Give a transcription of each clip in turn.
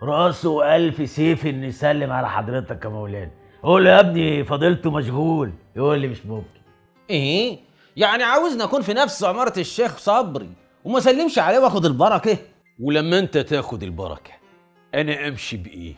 راسه ألف سيف إن يسلم على حضرتك يا مولانا قول له يا ابني فضيلته مشغول يقول لي مش ممكن ايه يعني عاوزني اكون في نفس عمارة الشيخ صبري وما سلمش عليه واخد البركة ولما انت تاخد البركه انا امشي بايه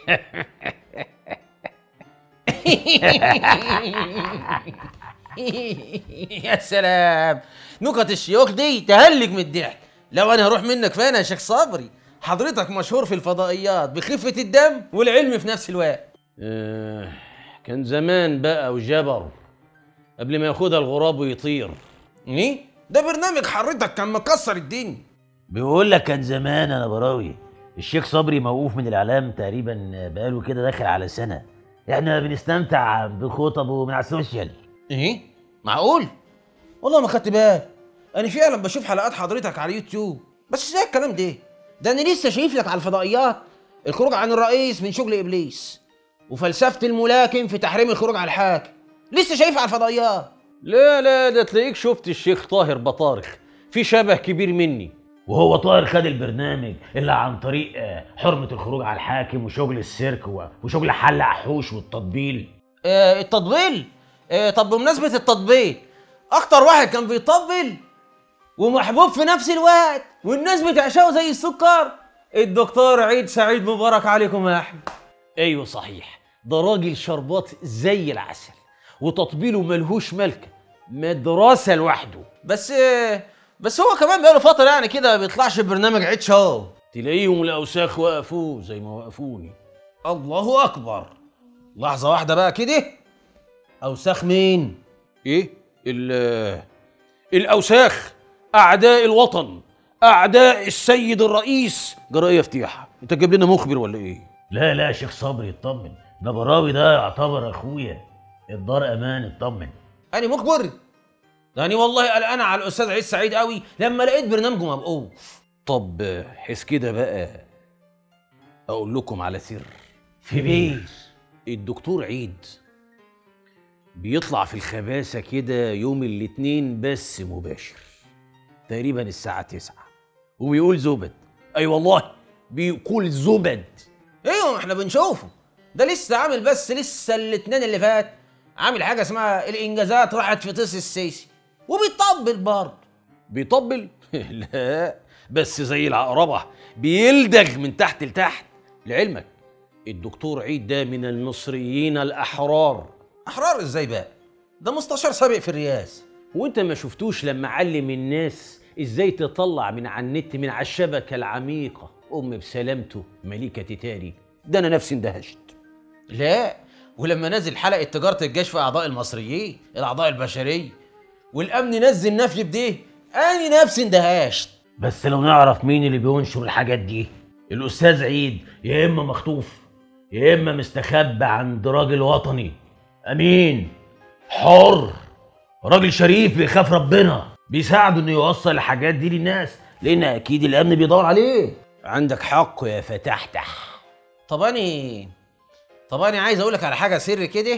يا سلام نكت الشيوخ دي تهلك من الضحك لو انا هروح منك فين يا شيخ صبري حضرتك مشهور في الفضائيات بخفة الدم والعلم في نفس الوقت آه كان زمان بقى وجبر قبل ما ياخدها الغراب ويطير ايه ده برنامج حضرتك كان مكسر الدنيا بيقول لك كان زمان انا براوي الشيخ صبري موقوف من الاعلام تقريبا بقاله كده داخل على سنه احنا بنستمتع بخطبه من على السوشيال ايه معقول والله ما خدت بالي انا فعلا بشوف حلقات حضرتك على اليوتيوب بس ازاي الكلام ده ده انا لسه شايف لك على الفضائيات الخروج عن الرئيس من شغل ابليس وفلسفه الملاكم في تحريم الخروج على الحاكم لسه شايف على الفضائيات لا لا ده تلاقيك شفت الشيخ طاهر بطارخ في شبه كبير مني وهو طاهر خد البرنامج اللي عن طريق آه، حرمه الخروج على الحاكم وشغل السيرك و- وشغل حل حوش والتطبيل آه التطبيل آه طب بمناسبه التطبيل اكتر واحد كان بيطبل ومحبوب في نفس الوقت والناس بتعشقه زي السكر الدكتور عيد سعيد مبارك عليكم يا احمد ايوه صحيح ده راجل شربات زي العسل وتطبيله ملهوش ملكه مدرسه لوحده بس بس هو كمان بقاله فترة يعني كده ما بيطلعش ببرنامج عيد شو تلاقيهم الاوساخ وقفوه زي ما وقفوني الله أكبر لحظة واحدة بقى كده أوساخ مين؟ ايه ال الاوساخ اعداء الوطن اعداء السيد الرئيس جرايه فتيحه انت جايب لنا مخبر ولا ايه لا لا يا شيخ صبري اطمن ده براوي ده يعتبر اخويا الدار امان اطمن أنا مخبر يعني والله قلقان على الأستاذ عيد سعيد قوي لما لقيت برنامجه مبقوف طب حس كده بقى اقول لكم على سر في بير الدكتور عيد بيطلع في الخباثة كده يوم الاثنين بس مباشر تقريبا الساعة تسعة وبيقول زبد أي والله بيقول زبد ايوه ما احنا بنشوفه ده لسه عامل بس لسه الاثنين اللي فات عامل حاجه اسمها الانجازات راحت في طيس السيسي وبيطبل برضه بيطبل لا بس زي العقربة بيلدغ من تحت لتحت لعلمك الدكتور عيد ده من المصريين الأحرار احرار ازاي بقى ده مستشار سابق في الرئاسه وانت ما شفتوش لما علم الناس ازاي تطلع من على النت من على الشبكة العميقة أم بسلامته مليكة تتاري ده أنا نفسي اندهشت لا ولما نزل حلقه تجاره الجيش في اعضاء المصريين الاعضاء البشريه والامن نزل نفي بده انا نفسي اندهشت بس لو نعرف مين اللي بينشر الحاجات دي الاستاذ عيد يا اما مخطوف يا اما مستخبى عند راجل وطني امين حر راجل شريف بيخاف ربنا بيساعده انه يوصل الحاجات دي للناس لان اكيد الامن بيدور عليه عندك حق يا فتحتح طب اني طب انا عايز اقول لك على حاجه سر كده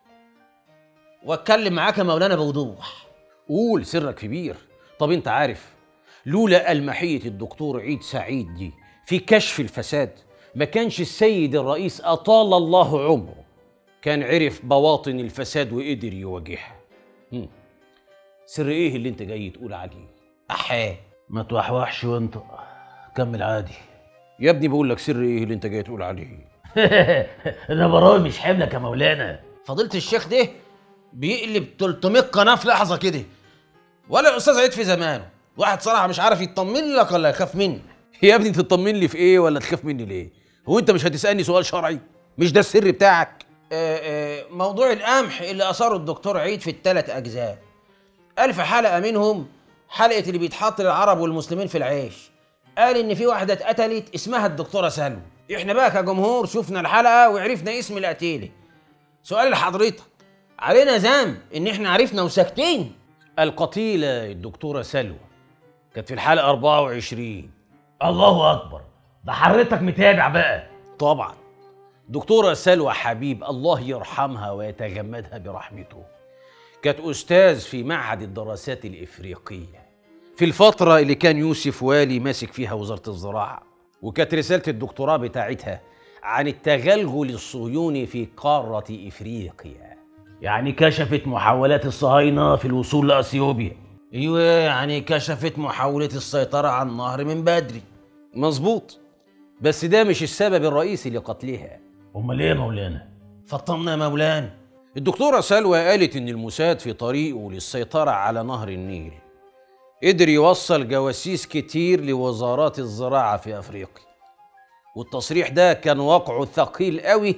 واتكلم معاك يا مولانا بوضوح قول سرك كبير طب انت عارف لولا المحية الدكتور عيد سعيد دي في كشف الفساد ما كانش السيد الرئيس أطال الله عمره كان عرف بواطن الفساد وقدر يواجهها هم. سر ايه اللي انت جاي تقول عليه احيه ما توحوحش وانت كمل عادي يا ابني بقول لك سر ايه اللي انت جاي تقول عليه ده براوي مش حملك يا مولانا فضيله الشيخ ده بيقلب 300 قناه في لحظه كده ولا الاستاذ عيد في زمانه واحد صراحه مش عارف يطمن لك ولا يخاف منك يا ابني تطمن لي في ايه ولا تخاف مني ليه هو انت مش هتسالني سؤال شرعي مش ده السر بتاعك آه، آه، موضوع القمح اللي اثاره الدكتور عيد في الثلاث اجزاء ألف حلقه منهم حلقه اللي بيتحط للعرب والمسلمين في العيش قال ان في واحده اتقتلت اسمها الدكتوره سلوى احنا بقى كجمهور شفنا الحلقه وعرفنا اسم القتيله سؤال لحضرتك علينا ذنب ان احنا عرفنا وساكتين القتيلة الدكتورة سلوى كانت في الحلقة 24 الله اكبر ده حضرتك متابع بقى طبعا دكتورة سلوى حبيب الله يرحمها ويتغمدها برحمته كانت أستاذ في معهد الدراسات الإفريقية في الفترة اللي كان يوسف والي ماسك فيها وزارة الزراعة وكانت رسالة الدكتوراه بتاعتها عن التغلغل الصهيوني في قارة إفريقيا يعني كشفت محاولات الصهاينة في الوصول لأثيوبيا ايوه يعني كشفت محاولة السيطرة على النهر من بدري مظبوط بس ده مش السبب الرئيسي لقتلها أمال إيه يا مولانا؟ فطمنا يا مولانا الدكتورة سلوى قالت إن الموساد في طريقه للسيطرة على نهر النيل قدر يوصل جواسيس كتير لوزارات الزراعة في أفريقيا والتصريح ده كان واقعه ثقيل قوي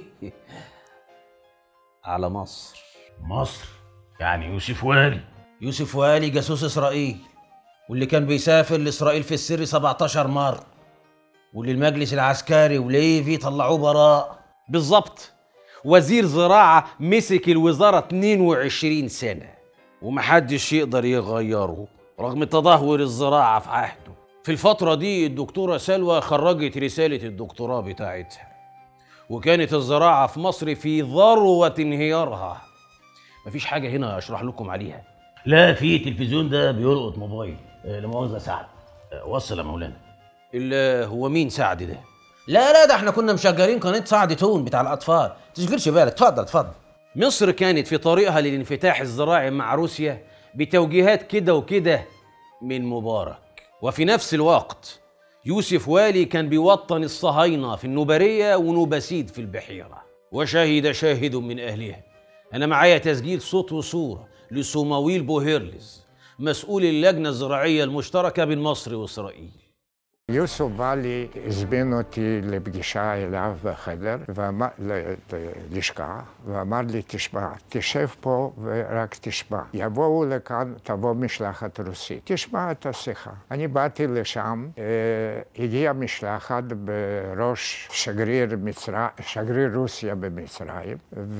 على مصر مصر يعني يوسف والي يوسف والي جاسوس اسرائيل واللي كان بيسافر لاسرائيل في السر 17 مره واللي المجلس العسكري وليفي طلعوه براء بالظبط وزير زراعة مسك الوزارة 22 سنة ومحدش يقدر يغيره رغم تدهور الزراعة في عهده في الفترة دي الدكتورة سلوى خرجت رسالة الدكتوراه بتاعتها وكانت الزراعة في مصر في ذروة انهيارها مفيش حاجة هنا أشرح لكم عليها لا في تلفزيون ده بيلقط موبايل آه، لا مؤاخذة سعد آه، وصل يا مولانا إلا هو مين سعد ده؟ لا لا ده احنا كنا مشغلين قناه سعد تون بتاع الاطفال تشغلش بالك اتفضل اتفضل مصر كانت في طريقها للانفتاح الزراعي مع روسيا بتوجيهات كده وكده من مبارك وفي نفس الوقت يوسف والي كان بيوطن الصهاينة في النوبرية ونوبسيد في البحيرة وشهد شاهد من أهلها أنا معايا تسجيل صوت وصورة لسوماويل بوهيرلز مسؤول اللجنة الزراعية المشتركة بين مصر وإسرائيل יוסוף ואלי הזמין אותי לפגישה אליו בחדר, ואמר, ל- ללשכה, ואמר לי, תשמע, תשב פה ורק תשמע. יבואו לכאן, תבוא משלחת רוסית. תשמע את השיחה. אני באתי לשם, אה, הגיעה משלחת בראש שגריר, מצרים, שגריר רוסיה במצרים,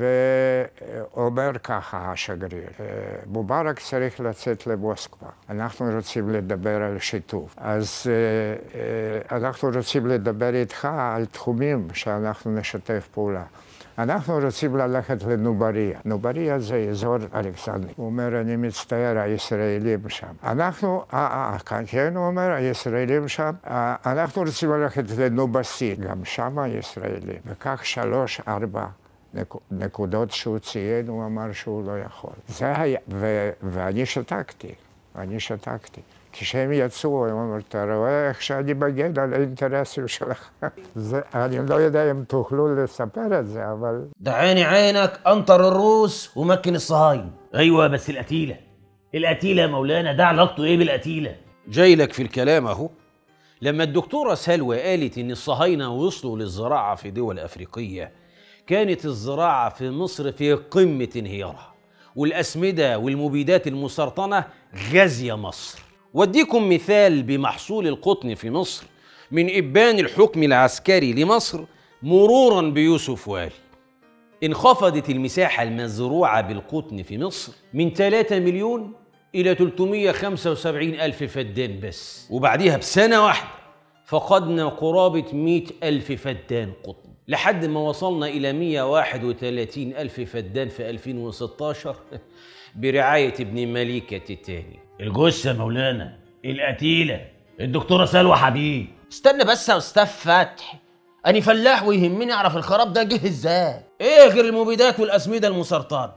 ואומר ככה השגריר, אה, מובארק צריך לצאת למוסקבה. אנחנו רוצים לדבר על שיתוף. אז אה, אה, אנחנו רוצים לדבר איתך על תחומים שאנחנו נשתף פעולה. אנחנו רוצים ללכת לנובריה. נובריה זה אזור אלכסנדרי. הוא אומר, אני מצטער, הישראלים שם. אנחנו, אה, אה, כן, כן, הוא אומר, הישראלים שם. אה, אנחנו רוצים ללכת לנובסית, גם שם הישראלים. וכך שלוש, ארבע נק- נקודות שהוא ציין, הוא אמר שהוא לא יכול. זה היה, ו, ואני שתקתי, אני שתקתי. כשהם יצאו, הם אמרו, אתה רואה איך שאני מגן על האינטרסים שלך? זה, אני לא יודע אם תוכלו לספר את זה, אבל ده عيني عينك انطر الروس ومكن الصهاينه أيوة بس القتيلة القتيلة يا مولانا ده علاقته إيه بالقتيلة؟ جاي لك في الكلام اهو لما الدكتورة سلوى قالت إن الصهاينة وصلوا للزراعة في دول أفريقية كانت الزراعة في مصر في قمة انهيارها والأسمدة والمبيدات المسرطنة غازية مصر واديكم مثال بمحصول القطن في مصر من إبان الحكم العسكري لمصر مرورا بيوسف والي انخفضت المساحة المزروعة بالقطن في مصر من 3 مليون إلى 375 ألف فدان بس وبعديها بسنة واحدة فقدنا قرابة 100 ألف فدان قطن لحد ما وصلنا إلى 131 ألف فدان في 2016 برعاية ابن مليكة الثاني الجثة يا مولانا القتيلة الدكتورة سلوى حبيب استنى بس يا استاذ فتحي أنا فلاح ويهمني أعرف الخراب ده جه إزاي إيه غير المبيدات والأسمدة المسرطنة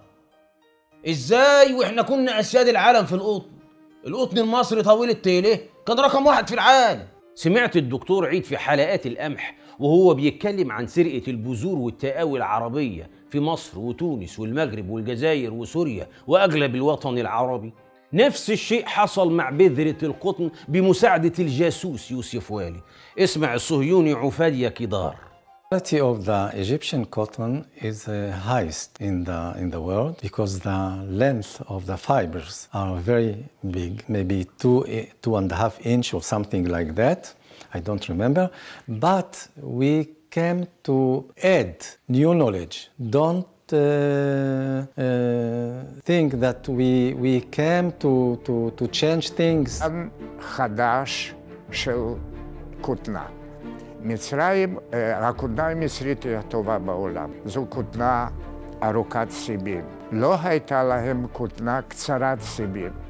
إزاي وإحنا كنا أسياد العالم في القطن القطن المصري طويل التيله كان رقم واحد في العالم سمعت الدكتور عيد في حلقات القمح وهو بيتكلم عن سرقة البذور والتقاوي العربية في مصر وتونس والمغرب والجزائر وسوريا وأغلب الوطن العربي نفس الشيء حصل مع بذرة القطن بمساعدة الجاسوس يوسف والي اسمع الصهيوني عفادية كدار quality of the Egyptian cotton is the highest in the in the world because the length of the fibers are very big, maybe two two and a half inch or something like that. I don't remember, but we came to add new knowledge. Don't uh, uh, think that we we came to to to change things. עם חדש של כותנה. מצרים, אה, הכותנה המצרית היא הטובה בעולם. זו כותנה ארוכת סיבים. לא הייתה להם כותנה קצרת סיבים.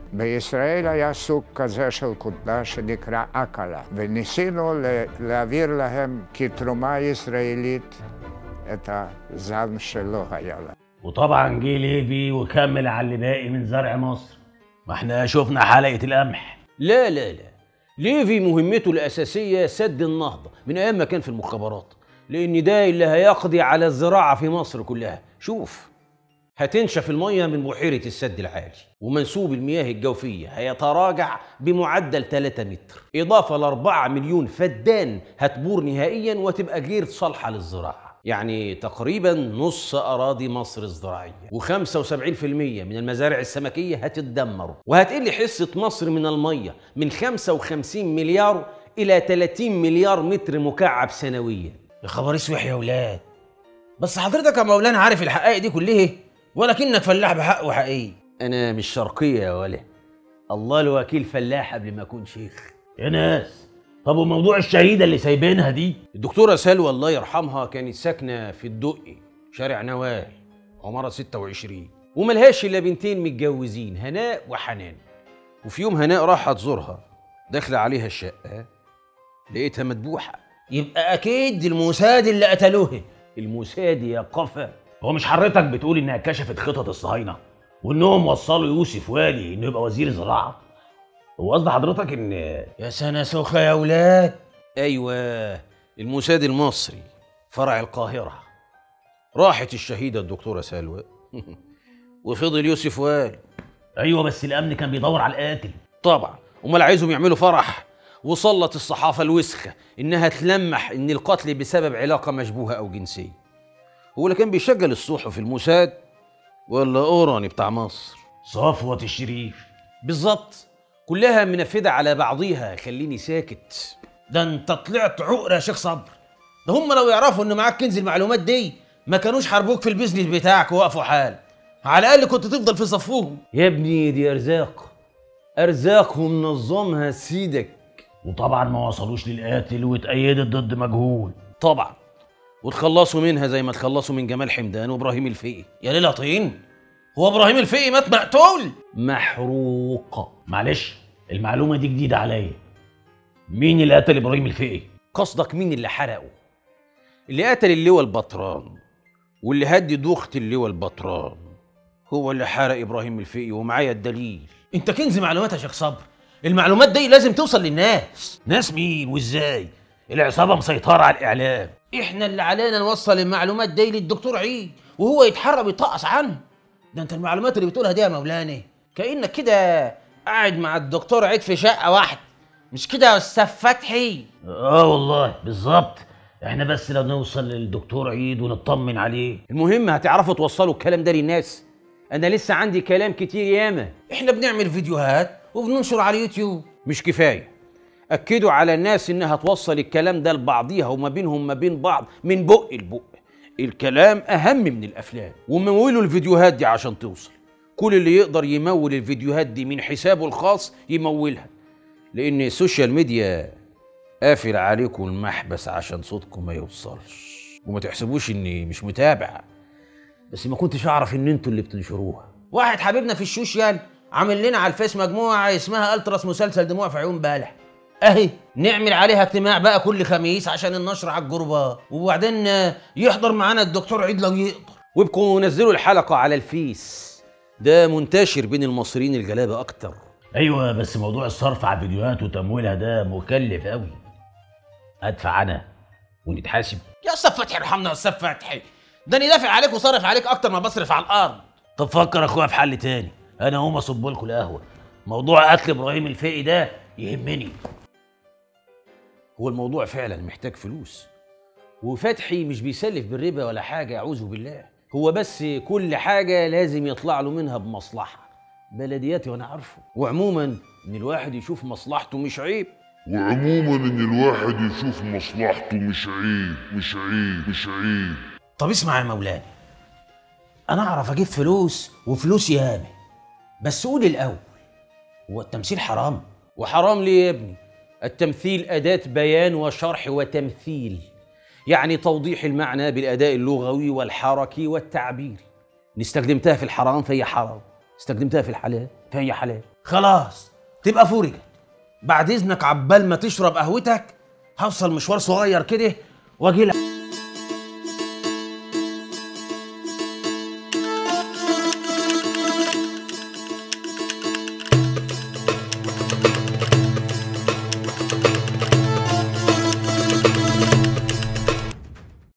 בישראל היה סוג כזה של כותנה שנקרא אקלה, וניסינו ל- להעביר להם כתרומה ישראלית את הזן שלא היה להם. وطبعا جه ليبي وكمل على اللي باقي من زرع مصر ما احنا شفنا حلقة القمح لا لا لا ليفي مهمته الأساسية سد النهضة من أيام ما كان في المخابرات لأن ده اللي هيقضي على الزراعة في مصر كلها شوف هتنشف المية من بحيرة السد العالي ومنسوب المياه الجوفية هيتراجع بمعدل 3 متر إضافة ل 4 مليون فدان هتبور نهائيا وتبقى غير صالحة للزراعة يعني تقريبا نص أراضي مصر الزراعية و75% من المزارع السمكية هتتدمر وهتقل حصة مصر من المية من 55 مليار إلى 30 مليار متر مكعب سنويا يا خبر اسوح يا ولاد بس حضرتك يا مولانا عارف الحقائق دي كلها ولكنك فلاح بحق وحقيقي أنا مش شرقية يا ولا الله الوكيل فلاح قبل ما أكون شيخ يا ناس طب وموضوع الشهيدة اللي سايبينها دي الدكتورة سلوى الله يرحمها كانت ساكنة في الدقي شارع نوال عمارة 26 وملهاش إلا بنتين متجوزين هناء وحنان وفي يوم هناء راحت تزورها داخلة عليها الشقة لقيتها مدبوحة يبقى اكيد الموساد اللي قتلوه الموساد يا قفا هو مش حضرتك بتقول انها كشفت خطط الصهاينة وانهم وصلوا يوسف والي انه يبقى وزير زراعة هو قصد حضرتك ان يا سنة سخة يا ولاد أيوة الموساد المصري فرع القاهرة راحت الشهيدة الدكتورة سلوى وفضل يوسف وال ايوه بس الامن كان بيدور على القاتل طبعا امال عايزهم يعملوا فرح وسلط الصحافه الوسخه انها تلمح ان القتل بسبب علاقه مشبوهه او جنسيه هو اللي كان بيشغل الصحف الموساد ولا اوراني بتاع مصر صفوة الشريف بالظبط كلها منفذه على بعضيها خليني ساكت ده انت طلعت عقر يا شيخ صبر ده هم لو يعرفوا ان معاك كنز المعلومات دي ما كانوش حاربوك في البيزنس بتاعك ووقفوا حال على الاقل كنت تفضل في صفوهم يا ابني دي ارزاق ارزاق ومنظمها سيدك وطبعا ما وصلوش للقاتل واتأيدت ضد مجهول طبعا وتخلصوا منها زي ما تخلصوا من جمال حمدان وابراهيم الفقي يا ليلى طين هو ابراهيم الفقي مات مقتول محروق معلش المعلومة دي جديدة عليا مين اللي قتل ابراهيم الفقي قصدك مين اللي حرقه اللي قتل اللواء البطران واللي هدي دوخة اللواء البطران هو اللي حرق ابراهيم الفقي ومعايا الدليل انت كنز معلومات يا شيخ صبر المعلومات دي لازم توصل للناس ناس مين وازاي العصابة مسيطرة على الاعلام احنا اللي علينا نوصل المعلومات دي للدكتور عيد وهو يتحرى ويطقص عنه ده انت المعلومات اللي بتقولها دي يا مولانا كانك كده قاعد مع الدكتور عيد في شقه واحده مش كده يا استاذ فتحي اه والله بالظبط احنا بس لو نوصل للدكتور عيد ونطمن عليه المهم هتعرفوا توصلوا الكلام ده للناس انا لسه عندي كلام كتير ياما احنا بنعمل فيديوهات وبننشر على اليوتيوب مش كفايه اكدوا على الناس انها توصل الكلام ده لبعضيها وما بينهم ما بين بعض من بق لبق الكلام اهم من الافلام ومولوا الفيديوهات دي عشان توصل كل اللي يقدر يمول الفيديوهات دي من حسابه الخاص يمولها لان السوشيال ميديا قافل عليكم المحبس عشان صوتكم ما يوصلش وما تحسبوش اني مش متابع بس ما كنتش اعرف ان انتوا اللي بتنشروها واحد حبيبنا في السوشيال عامل لنا على الفيس مجموعه اسمها التراس مسلسل دموع في عيون بالح اهي نعمل عليها اجتماع بقى كل خميس عشان النشر على الجروبات وبعدين آه، يحضر معانا الدكتور عيد لو يقدر وابقوا نزلوا الحلقه على الفيس ده منتشر بين المصريين الجلابه اكتر ايوه بس موضوع الصرف على الفيديوهات وتمويلها ده مكلف قوي ادفع انا ونتحاسب يا استاذ فتحي ارحمنا يا استاذ فتحي ده انا دافع عليك وصارف عليك اكتر ما بصرف على الارض طب فكر اخويا في حل تاني انا هقوم اصب لكم القهوه موضوع قتل ابراهيم الفقي ده يهمني هو الموضوع فعلا محتاج فلوس وفتحي مش بيسلف بالربا ولا حاجة أعوذ بالله هو بس كل حاجة لازم يطلع له منها بمصلحة بلدياتي وأنا عارفه وعموما إن الواحد يشوف مصلحته مش عيب وعموما ان الواحد يشوف مصلحته مش عيب مش عيب مش عيب طب اسمع يا مولانا انا اعرف اجيب فلوس وفلوس ياما بس قول الاول هو التمثيل حرام وحرام ليه يا ابني التمثيل أداة بيان وشرح وتمثيل يعني توضيح المعنى بالأداء اللغوي والحركي والتعبيري إن استخدمتها في الحرام فهي حرام استخدمتها في الحلال فهي حلال خلاص تبقى فرجت بعد اذنك عبال ما تشرب قهوتك هوصل مشوار صغير كده واجي لك